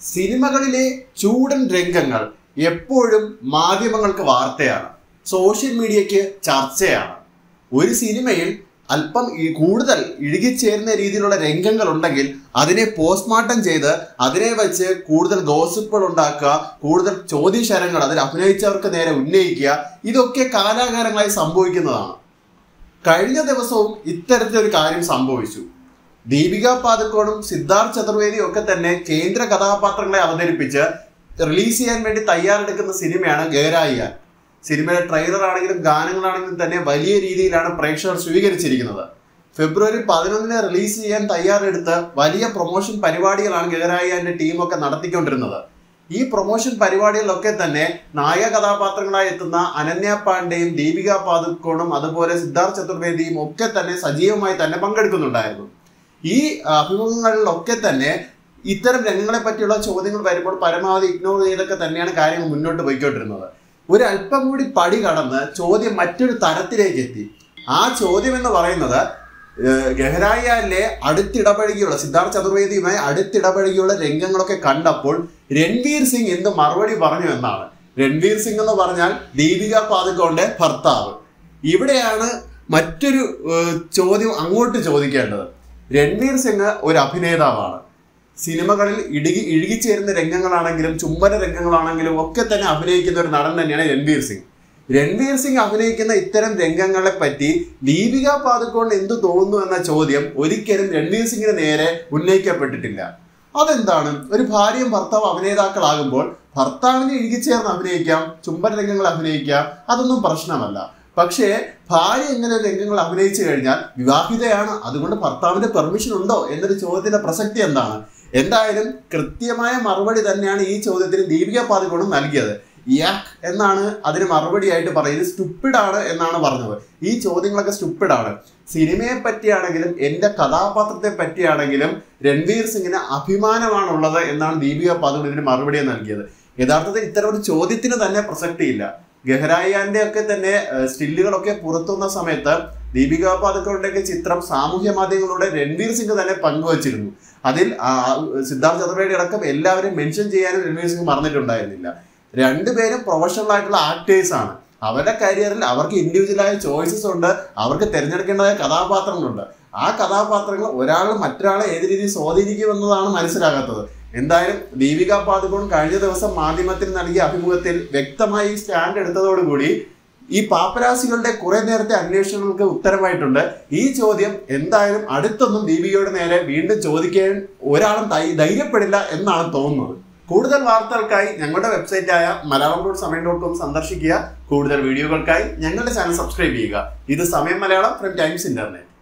സിനിമകളിലെ ചൂടൻ രംഗങ്ങൾ എപ്പോഴും മാധ്യമങ്ങൾക്ക് വാർത്തയാണ് സോഷ്യൽ മീഡിയയ്ക്ക് ചർച്ചയാണ് ഒരു സിനിമയിൽ അല്പം ഈ കൂടുതൽ ഇഴുകിച്ചേരുന്ന രീതിയിലുള്ള രംഗങ്ങൾ ഉണ്ടെങ്കിൽ അതിനെ പോസ്റ്റ്മോർട്ടം ചെയ്ത് അതിനെ വെച്ച് കൂടുതൽ ഗോസിപ്പുകൾ ഉണ്ടാക്കുക കൂടുതൽ ചോദ്യശരങ്ങൾ അതിൽ അഭിനയിച്ചവർക്ക് നേരെ ഉന്നയിക്കുക ഇതൊക്കെ കാലാകാലങ്ങളായി സംഭവിക്കുന്നതാണ് കഴിഞ്ഞ ദിവസവും ഇത്തരത്തിലൊരു കാര്യം സംഭവിച്ചു ദീപിക പാദുക്കോണും സിദ്ധാർത്ഥ് ചതുർവേദിയും ഒക്കെ തന്നെ കേന്ദ്ര കഥാപാത്രങ്ങളെ അവതരിപ്പിച്ച് റിലീസ് ചെയ്യാൻ വേണ്ടി തയ്യാറെടുക്കുന്ന സിനിമയാണ് ഗേരായിയാൻ സിനിമയുടെ ട്രെയിലർ ആണെങ്കിലും ഗാനങ്ങളാണെങ്കിലും തന്നെ വലിയ രീതിയിലാണ് പ്രേക്ഷകർ സ്വീകരിച്ചിരിക്കുന്നത് ഫെബ്രുവരി പതിനൊന്നിന് റിലീസ് ചെയ്യാൻ തയ്യാറെടുത്ത് വലിയ പ്രൊമോഷൻ പരിപാടികളാണ് ഗേരായിയാന്റെ ടീമൊക്കെ നടത്തിക്കൊണ്ടിരുന്നത് ഈ പ്രൊമോഷൻ പരിപാടികളിലൊക്കെ തന്നെ നായക കഥാപാത്രങ്ങളായി എത്തുന്ന അനന്യ പാണ്ഡെയും ദീപിക പാദുക്കോണും അതുപോലെ സിദ്ധാർത്ഥ് ചതുർവേദിയും ഒക്കെ തന്നെ സജീവമായി തന്നെ പങ്കെടുക്കുന്നുണ്ടായിരുന്നു ഈ അഭിമുഖങ്ങളിലൊക്കെ തന്നെ ഇത്തരം രംഗങ്ങളെ പറ്റിയുള്ള ചോദ്യങ്ങൾ വരുമ്പോൾ പരമാവധി ഇഗ്നോർ ചെയ്തൊക്കെ തന്നെയാണ് കാര്യങ്ങൾ മുന്നോട്ട് പോയിക്കൊണ്ടിരുന്നത് ഒരു അല്പം കൂടി പടി കടന്ന് ചോദ്യം മറ്റൊരു തരത്തിലേക്ക് എത്തി ആ ചോദ്യം എന്ന് പറയുന്നത് ഏഹ്, ഗഹരായിലെ അടുത്തിടപഴകിയുള്ള സിദ്ധാർത്ഥ് ചതുർവേദിയുമായി അടുത്തിടപഴകിയുള്ള രംഗങ്ങളൊക്കെ കണ്ടപ്പോൾ രൺവീർ സിംഗ് എന്ത് മറുപടി പറഞ്ഞു എന്നാണ് രൺവീർ സിംഗ് എന്ന് പറഞ്ഞാൽ ദീപിക പാദുക്കോന്റെ ഭർത്താവ് ഇവിടെയാണ് മറ്റൊരു ഏഹ്, ചോദ്യം അങ്ങോട്ട് ചോദിക്കേണ്ടത് രൺവീർ സിംഗ് ഒരു അഭിനേതാവാണ് സിനിമകളിൽ ഇടുകി ഇഴുകിച്ചേരുന്ന രംഗങ്ങളാണെങ്കിലും ചുംബന രംഗങ്ങളാണെങ്കിലും ഒക്കെ തന്നെ അഭിനയിക്കുന്ന ഒരു നടൻ തന്നെയാണ് രൺവീർ സിംഗ് രൺവീർ സിംഗ് അഭിനയിക്കുന്ന ഇത്തരം രംഗങ്ങളെ പറ്റി ദീപിക പാദുക്കോണ്ട് എന്ത് തോന്നുന്നു എന്ന ചോദ്യം ഒരിക്കലും രൺവീർ സിംഗിന് നേരെ ഉന്നയിക്കപ്പെട്ടിട്ടില്ല അതെന്താണ് ഒരു ഭാര്യയും ഭർത്താവ് അഭിനേതാക്കളാകുമ്പോൾ ഭർത്താവിനെ ഇഴുകിച്ചേർന്ന് അഭിനയിക്കാം ചുംബന രംഗങ്ങൾ അഭിനയിക്കാം അതൊന്നും പ്രശ്നമല്ല പക്ഷേ ഭാര്യ ഇങ്ങനെ രംഗങ്ങൾ അഭിനയിച്ചു കഴിഞ്ഞാൽ വിവാഹിതയാണ് അതുകൊണ്ട് ഭർത്താവിന്റെ പെർമിഷൻ ഉണ്ടോ എന്നൊരു ചോദ്യത്തിന്റെ പ്രസക്തി എന്താണ് എന്തായാലും കൃത്യമായ മറുപടി തന്നെയാണ് ഈ ചോദ്യത്തിന് ദീപിക പാദുക്കോണും നൽകിയത് യാക് എന്നാണ് അതിന് മറുപടിയായിട്ട് പറയുന്നത് സ്റ്റുപ്പിഡ് ആണ് എന്നാണ് പറഞ്ഞത് ഈ ചോദ്യങ്ങളൊക്കെ സ്റ്റുപ്പിഡ് ആണ് സിനിമയെ പറ്റിയാണെങ്കിലും എന്റെ കഥാപാത്രത്തെ പറ്റിയാണെങ്കിലും രൺവീർ സിംഗിന് അഭിമാനമാണുള്ളത് എന്നാണ് ദീപിക പാദുക്കോൺ ഇതിന് മറുപടി നൽകിയത് യഥാർത്ഥത്തിൽ ഇത്തരം ഒരു ചോദ്യത്തിന് തന്നെ പ്രസക്തിയില്ല ഗഹരായിയാന്റെ ഒക്കെ തന്നെ ഏഹ്, സ്റ്റില്ലുകളൊക്കെ പുറത്തുവന്ന സമയത്ത് ദീപിക പാദുക്കോണിന്റെ ചിത്രം സാമൂഹ്യ മാധ്യമങ്ങളിലൂടെ രൺവീർ സിംഗ് തന്നെ പങ്കുവച്ചിരുന്നു അതിൽ ആ, സിദ്ധാർത്ഥ് ചതുർവേദി അടക്കം എല്ലാവരും മെൻഷൻ ചെയ്യാനും രൺവീർ സിംഗ് മറന്നിട്ടുണ്ടായിരുന്നില്ല രണ്ടുപേരും പ്രൊഫഷണൽ ആയിട്ടുള്ള ആക്ടേഴ്സ് ആണ് അവരുടെ കരിയറിൽ അവർക്ക് ഇൻഡിവിജ്വലായ ചോയ്സസ് ഉണ്ട് അവർക്ക് തിരഞ്ഞെടുക്കേണ്ടതായ കഥാപാത്രങ്ങളുണ്ട് ആ കഥാപാത്രങ്ങൾ ഒരാൾ മറ്റൊരാളെ ഏത് രീതിയിൽ സ്വാധീനിക്കുമെന്നതാണ് മനസ്സിലാകാത്തത് എന്തായാലും ദീപിക പാദുക്കോൺ കഴിഞ്ഞ ദിവസം മാധ്യമത്തിന് നൽകിയ അഭിമുഖത്തിൽ വ്യക്തമായി സ്റ്റാൻഡ് എടുത്തതോടുകൂടി ഈ പാപ്പരാസികളുടെ കുറെ നേരത്തെ അന്വേഷണങ്ങൾക്ക് ഉത്തരമായിട്ടുണ്ട് ഈ ചോദ്യം എന്തായാലും അടുത്തൊന്നും ദീപികയുടെ നേരെ വീണ്ടും ചോദിക്കാൻ ഒരാളും ധൈ- ധൈര്യപ്പെടില്ല എന്നാണ് തോന്നുന്നത് കൂടുതൽ വാർത്തകൾക്കായി ഞങ്ങളുടെ വെബ്സൈറ്റായ Malayalam dot Samayam dot com സന്ദർശിക്കുക കൂടുതൽ വീഡിയോകൾക്കായി ഞങ്ങളുടെ ചാനൽ സബ്സ്ക്രൈബ് ചെയ്യുക ഇത് സമയം മലയാളം ഫ്രം ടൈംസ് ഇന്റർനെറ്റ്